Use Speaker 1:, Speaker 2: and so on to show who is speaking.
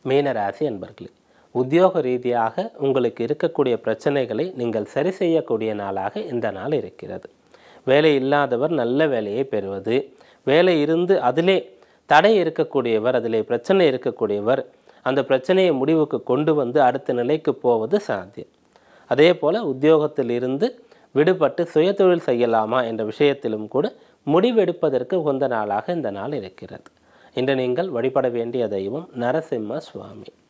Speaker 1: மீனராசி என்பர்களே உத்தியோக ரீதியாக உங்களுக்கு இருக்கக்கூடிய பிரச்சனைகளை நீங்கள் சரி செய்யக்கூடிய நாளாக இந்த நாள் இருக்கிறது வேலை இல்லாதவர் நல்ல வேலையை பெறுவது வேலை இருந்து அதிலே தடை இருக்கக்கூடியவர் அதிலே பிரச்சனை இருக்கக்கூடியவர் அந்த பிரச்சனையை முடிவுக்கு கொண்டு வந்து அடுத்த நிலைக்கு போவது சாத்தியம் அதே போல் உத்தியோகத்தில் இருந்து விடுபட்டு சுயதொழில் செய்யலாமா என்ற விஷயத்திலும் கூட முடிவெடுப்பதற்கு உகந்த நாளாக இந்த நாள் இருக்கிறது இன்று நீங்கள் வழிபட வேண்டிய தெய்வம் நரசிம்ம சுவாமி